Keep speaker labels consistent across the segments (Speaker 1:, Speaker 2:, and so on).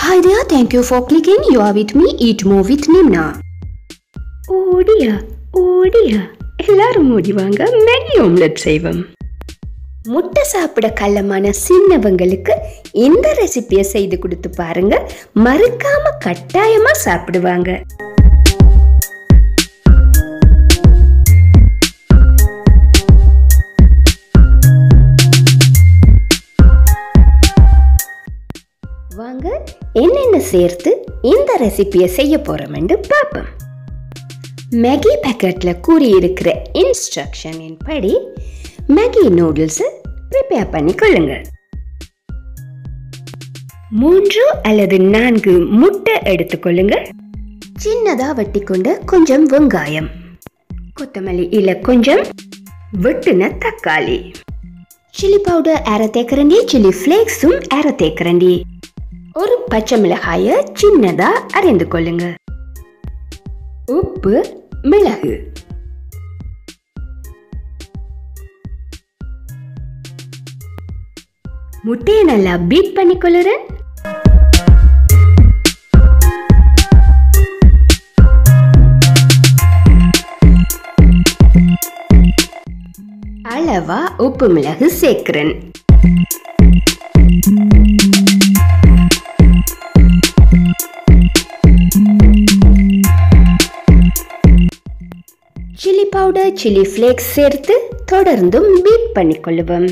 Speaker 1: Hi there, thank you for clicking. You are with me, Eat More with Nimna. ஓடியா ஓடியா எல்லாரும் ஓடி வாங்க மேகி ஆம்லெட் செய்வோம் முட்டை சாப்பிட கள்ளமான சின்னவங்களுக்கு இந்த ரெசிபியை செய்து கொடுத்து பாருங்க மறுக்காம கட்டாயமா சாப்பிடுவாங்க வாங்க என்னென்ன சேர்த்து இந்த ரெசிபியை செய்ய போறோம்னு பார்ப்போம் மேகி பேக்கெட்டில் கூறியிருக்கிற இன்ஸ்ட்ரக்ஷனின் படி மேகி நூடுல்ஸை ப்ரிப்பேர் பண்ணிக்கொள்ளுங்க மூன்று அல்லது நான்கு முட்டை எடுத்துக்கொள்ளுங்க சின்னதா வெட்டி கொண்ட கொஞ்சம் வெங்காயம் கொத்தமல்லி இலை கொஞ்சம் வெட்டின தக்காளி சில்லி பவுடர் அரை தேக்கரண்டி சில்லி ஃப்ளேக்ஸும் அரை தேக்கரண்டி ஒரு பச்சை மிளகாய சின்னதா அரைந்து கொள்ளுங்க உப்பு மிளகு முட்டையை நல்லா பீட் பண்ணி கொள்ளுறேன் அளவா உப்பு மிளகு சேர்க்கிறேன் சில்லி பவுடர் சில்லி ஃப்ளேக்ஸ் சேர்த்து தொடர்ந்தும் பீட் பண்ணிக்கொள்ளுவோம்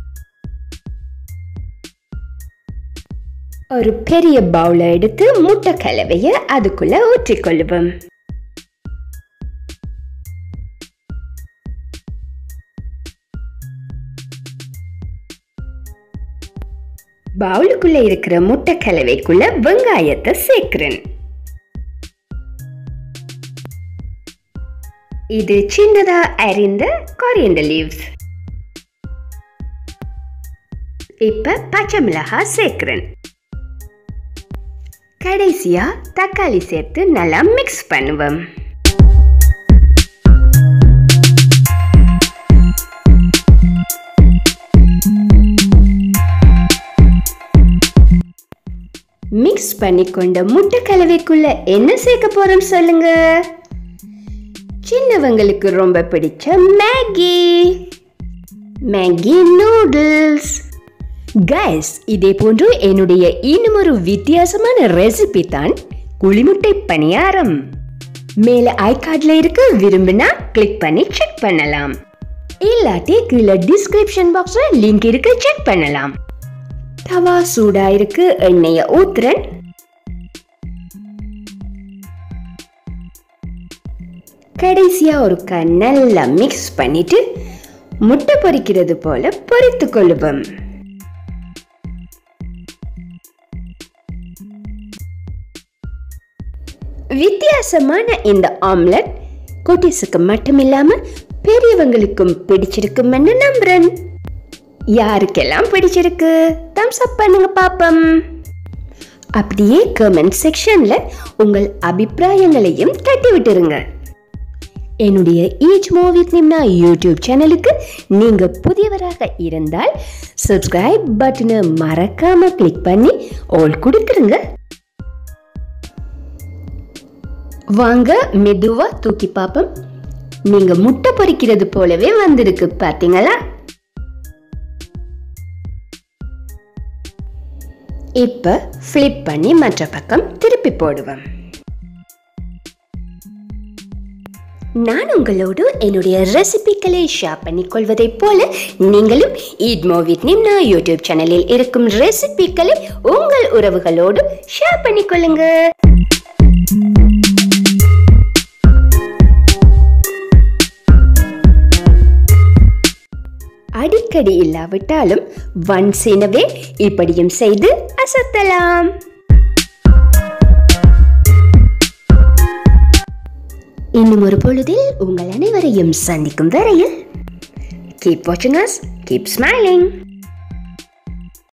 Speaker 1: ஒரு பெரிய பவுல எடுத்து முட்டை கலவைய அதுக்குள்ள ஊற்றிக்கொள்ளுவோம் பவுலுக்குள்ள இருக்கிற முட்டை கலவைக்குள்ள வெங்காயத்தை சேர்க்கிறேன் இது சின்னதா அரிந்த கொரியண்டர் லீவ்ஸ் இப்ப பச்சை மிளகாய் சேர்க்கிறேன் கடைசியா தக்காளி சேர்த்து நல்லா மிக்ஸ் பண்ணுவோம் மிக்ஸ் பண்ணிக்கொண்ட முட்டை கலவைக்குள்ள என்ன சேர்க்க போறோம் சொல்லுங்க சின்னவங்களுக்கு ரொம்ப பிடிச்ச மேகி மேகி நூடுல்ஸ் கைஸ் இதே போன்று என்னுடைய இன்னும் ஒரு வித்தியாசமான ரெசிபி தான் குழிமுட்டை பணியாரம் மேல ஐகார்ட்ல இருக்க விரும்பினா கிளிக் பண்ணி செக் பண்ணலாம் இல்லாட்டி கீழே டிஸ்கிரிப்ஷன் பாக்ஸ்ல லிங்க் இருக்கு செக் பண்ணலாம் தவா சூடா இருக்கு எண்ணெய ஊத்துறேன் கடைசியா ஒரு நல்லா மிக்ஸ் பண்ணிட்டு முட்டை பொரிக்கிறது போல பொரித்து கொள்ளுவோம் வித்தியாசமான இந்த ஆம்லெட் குட்டீஸுக்கு மட்டும் இல்லாம பெரியவங்களுக்கும் பிடிச்சிருக்கும்னு நம்புறேன் யாருக்கெல்லாம் பிடிச்சிருக்கு தம்ஸ் அப் பண்ணுங்க பாப்பம் அப்படியே கமெண்ட் செக்ஷன்ல உங்கள் அபிப்பிராயங்களையும் தட்டி விட்டுருங்க என்னுடைய ஈச் மூவித் நிம்னா யூடியூப் சேனலுக்கு நீங்க புதியவராக இருந்தால் சப்ஸ்கிரைப் பட்டனை மறக்காம கிளிக் பண்ணி ஆல் கொடுத்துருங்க வாங்க மெதுவா தூக்கி பாப்போம் நீங்க முட்டை பொரிக்கிறது போலவே வந்திருக்கு பாத்தீங்களா இப்ப ஃபிளிப் பண்ணி மற்ற பக்கம் திருப்பி போடுவேன் நான் உங்களோடு என்னுடைய ரெசிபிகளை ஷேர் பண்ணிக்கொள்வதைப் போல நீங்களும் ஈட்மோ வித் நிம்னா யூடியூப் சேனலில் இருக்கும் ரெசிபிகளை உங்கள் உறவுகளோடு ஷேர் பண்ணிக்கொள்ளுங்க அடிக்கடி இல்லாவிட்டாலும் ஒன்ஸ் எனவே இப்படியும் செய்து அசத்தலாம் இன்னும் ஒரு பொழுதில் உங்கள் அனைவரையும் சந்திக்கும் வரையில் கீப் வாட்சிங் அஸ் கீப் ஸ்மைலிங்